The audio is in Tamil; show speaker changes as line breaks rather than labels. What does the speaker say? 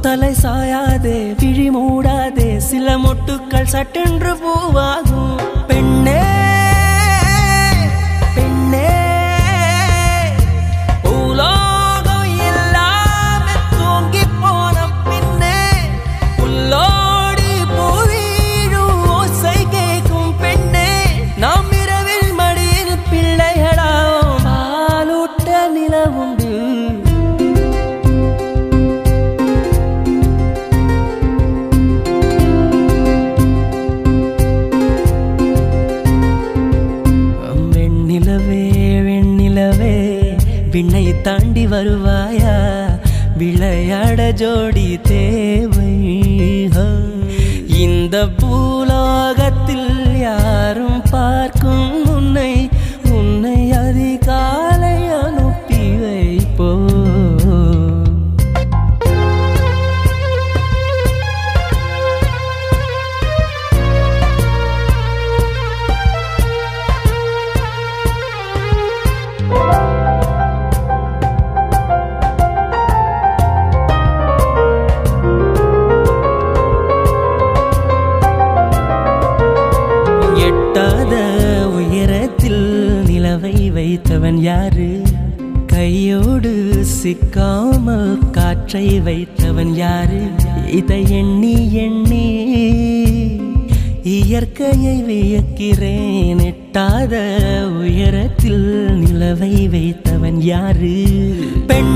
தலை சாயாதே விழி மூடாதே சில மொட்டுக்கள் சட்டென்று பூவாகும் பெண்ணே பெண்ணே உலோகம் இல்லாம தூங்கி போன பின்னே புல்லோடி பூவீழும் ஓசை கேட்கும் பெண்ணே நாம் இரவில் மடியில் பிள்ளைகளாம் பாலூட்ட நிலவுண்டு வெண்ணிலவே வெண்ணிலவே விண்ணை தாண்டி வருவாயா விளையாட ஜோடி தேவை ஹோ. இந்த பூலோகத்தில் யாரும் பார்க்கும் உன்னை உன்னை அதிகாலை அனுப்பி வைப்போ எட்டாத உயரத்தில் நிலவை வைத்தவன் யாரு கையோடு சிக்காமல் காற்றை வைத்தவன் யாரு இதை எண்ணி எண்ணி இயற்கையை வியக்கிறேன் எட்டாத உயரத்தில் நிலவை வைத்தவன் யாரு பெண்